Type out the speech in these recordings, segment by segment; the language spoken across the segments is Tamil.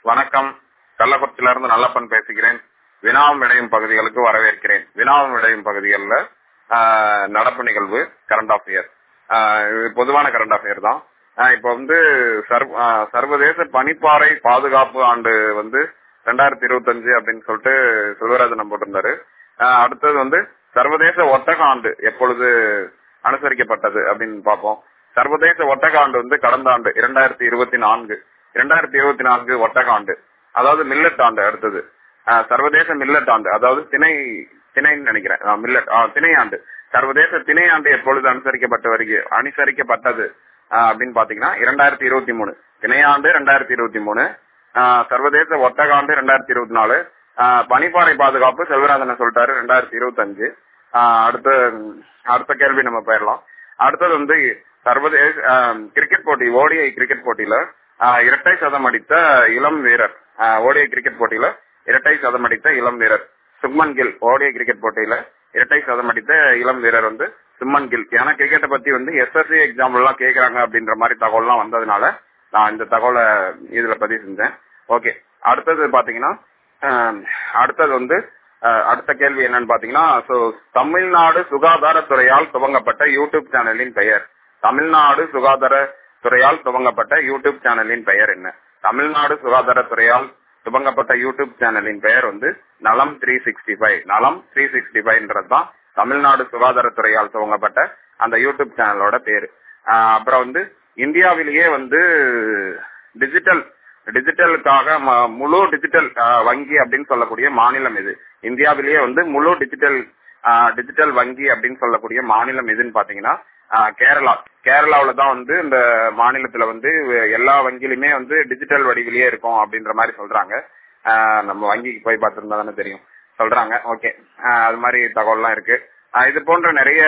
வணக்கம் கள்ளக்குறிச்சியிலிருந்து நல்லப்பன் பேசுகிறேன் வினாவும் விடையும் பகுதிகளுக்கு வரவேற்கிறேன் வினாவும் விடையும் பகுதிகளில் நடப்பு நிகழ்வு கரண்ட் அஃபேர் இது பொதுவான கரண்ட் அஃபேர் தான் ஆஹ் இப்ப வந்து சர்வ- ஆஹ் சர்வதேச பனிப்பாறை பாதுகாப்பு ஆண்டு வந்து ரெண்டாயிரத்தி இருபத்தஞ்சு அப்படின்னு சொல்லிட்டு சிவராஜன் போட்டிருந்தாரு ஆஹ் அடுத்தது வந்து சர்வதேச ஒட்டக ஆண்டு எப்பொழுது அனுசரிக்கப்பட்டது அப்படின்னு பார்ப்போம் சர்வதேச ஒட்டக ஆண்டு வந்து கடந்த ஆண்டு இரண்டாயிரத்தி இருபத்தி நான்கு இரண்டாயிரத்தி இருபத்தி நான்கு ஒட்டக ஆண்டு அதாவது மில்லட் ஆண்டு அடுத்தது ஆஹ் சர்வதேச மில்லட் ஆண்டு அதாவது திணை திணைன்னு நினைக்கிறேன் மில்லட் திணை ஆண்டு சர்வதேச திணை ஆண்டு எப்பொழுது அனுசரிக்கப்பட்டு வருக அனுசரிக்கப்பட்டது ஆஹ் அப்படின்னு பாத்தீங்கன்னா இரண்டாயிரத்தி இருபத்தி மூணு திணையாண்டு ரெண்டாயிரத்தி இருபத்தி மூணு ஆஹ் சர்வதேச ஒட்டகாண்டு ரெண்டாயிரத்தி இருபத்தி நாலு ஆஹ் பனிப்பாறை பாதுகாப்பு செல்வராஜன் சொல்லிட்டாரு ரெண்டாயிரத்தி இருபத்தி அஞ்சு அடுத்த அடுத்த கேள்வி நம்ம போயிடலாம் அடுத்தது வந்து சர்வதேச ஆஹ் கிரிக்கெட் போட்டி ஓடிஐ கிரிக்கெட் போட்டியில ஆஹ் இரட்டை சதம் அடித்த இளம் வீரர் ஓடிஐ கிரிக்கெட் போட்டியில இரட்டை சதம் அடித்த இளம் வீரர் சுக்மன் கில் ஓடிஐ கிரிக்கெட் போட்டியில இரட்டை சதம் அடித்த இளம் வீரர் வந்து சுமன் கில் ஏன்னா கிரிக்கெட்டை பத்தி வந்து எஸ்எஸ்சி எக்ஸாம் எல்லாம் கேக்குறாங்க அப்படின்ற மாதிரி தகவல்லாம் வந்ததுனால நான் இந்த தகவலை இதுல பதிவு செஞ்சேன் ஓகே அடுத்தது பாத்தீங்கன்னா ஆஹ், அடுத்தது வந்து ஆஹ், அடுத்த கேள்வி என்னன்னு பாத்தீங்கன்னா so, தமிழ்நாடு சுகாதாரத்துறையால் துவங்கப்பட்ட யூடியூப் சேனலின் பெயர் தமிழ்நாடு சுகாதாரத்துறையால் துவங்கப்பட்ட யூடியூப் சேனலின் பெயர் என்ன தமிழ்நாடு சுகாதாரத்துறையால் துவங்கப்பட்ட யூடியூப் சேனலின் பெயர் வந்து Nalam three sixty five Nalam three sixty ஃபைவ்ன்றது தான் தமிழ்நாடு சுகாதாரத்துறையால் துவங்கப்பட்ட அந்த யூடியூப் சேனலோட பேரு ஆஹ் அப்புறம் வந்து இந்தியாவிலேயே வந்து டிஜிட்டல் டிஜிட்டலுக்காக ம- முழு டிஜிட்டல் ஆஹ், வங்கி அப்படின்னு சொல்லக்கூடிய மாநிலம் இது இந்தியாவிலேயே வந்து முழு டிஜிட்டல் ஆஹ், டிஜிட்டல் வங்கி அப்படின்னு சொல்லக்கூடிய மாநிலம் எதுன்னு பாத்தீங்கன்னா ஆஹ், கேரளா கேரளாவுல தான் வந்து இந்த மாநிலத்துல வந்து எல்லா வங்கியிலுமே வந்து டிஜிட்டல் வடிவிலேயே இருக்கும் அப்படின்ற மாதிரி சொல்றாங்க ஆஹ், நம்ம வங்கிக்கு போய் பார்த்திருந்தா தானே தெரியும் சொல்றாங்க ஓகே அது மாதிரி தகவல்லாம் இருக்கு ஆஹ், இது போன்ற நிறைய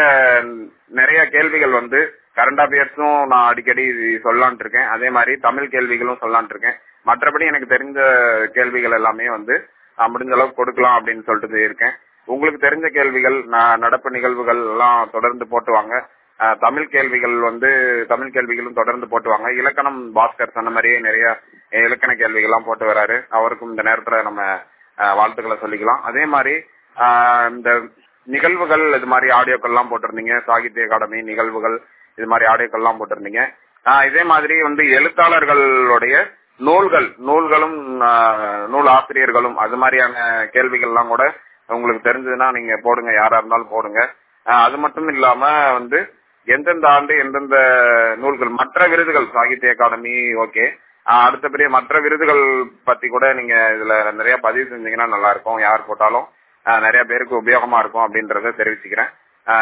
நிறைய கேள்விகள் வந்து கரண்ட் அஃபேர்ஸும் நான் அடிக்கடி சொல்லலான் இருக்கேன் அதே மாதிரி தமிழ் கேள்விகளும் சொல்லலான் இருக்கேன் மற்றபடி எனக்கு தெரிஞ்ச கேள்விகள் எல்லாமே வந்து ஆஹ், முடிஞ்ச அளவுக்கு கொடுக்கலாம் அப்படின்னு சொல்லிட்டு இருக்கேன் உங்களுக்கு தெரிஞ்ச கேள்விகள் ந- நடப்பு நிகழ்வுகள் எல்லாம் தொடர்ந்து போட்டு வாங்க ஆஹ், தமிழ் கேள்விகள் வந்து தமிழ் கேள்விகளும் தொடர்ந்து போட்டு வாங்க இலக்கணம் பாஸ்கர் சொன்ன மாதிரியே நிறைய இலக்கண கேள்விகள்லாம் போட்டு வராரு அவருக்கும் இந்த நேரத்துல நம்ம ஆஹ், வாழ்த்துக்களை சொல்லிக்கலாம் அதே மாதிரி ஆஹ், இந்த நிகழ்வுகள் இது மாதிரி ஆடியோக்கள்லாம் போட்டிருந்தீங்க சாகித்ய அகாடமி நிகழ்வுகள் இது மாதிரி ஆடியோக்கள்லாம் போட்டிருந்தீங்க ஆஹ், இதே மாதிரி வந்து எழுத்தாளர்களுடைய நூல்கள் நூல்களும் ஆஹ், நூல் ஆசிரியர்களும் அது மாதிரியான கேள்விகள்லாம் கூட உங்களுக்கு தெரிஞ்சதுன்னா நீங்க போடுங்க யாரா இருந்தாலும் போடுங்க ஆஹ், அது மட்டும் இல்லாம வந்து எந்தெந்த ஆண்டு எந்தெந்த நூல்கள் மற்ற விருதுகள் சாகித்ய அகாடமி ஓகே அடுத்தபடி மற்ற விருதுகள் பத்தி கூட நீங்க இதுல நிறைய பதிவு செஞ்சீங்கன்னா நல்லா இருக்கும் யார் போட்டாலும் ஆஹ், நிறைய பேருக்கு உபயோகமா இருக்கும் அப்படின்றத தெரிவிச்சுக்கிறேன்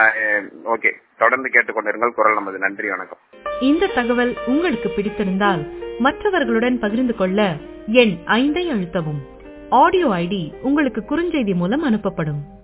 ஓகே தொடர்ந்து கேட்டுக்கொண்டிருங்கள் குரல் நமது நன்றி வணக்கம் இந்த தகவல் உங்களுக்கு பிடித்திருந்தால் மற்றவர்களுடன் பகிர்ந்து கொள்ள எண் ஐந்தை அழுத்தவும் ஆடியோ ஐடி உங்களுக்கு குறுஞ்செய்தி மூலம் அனுப்பப்படும்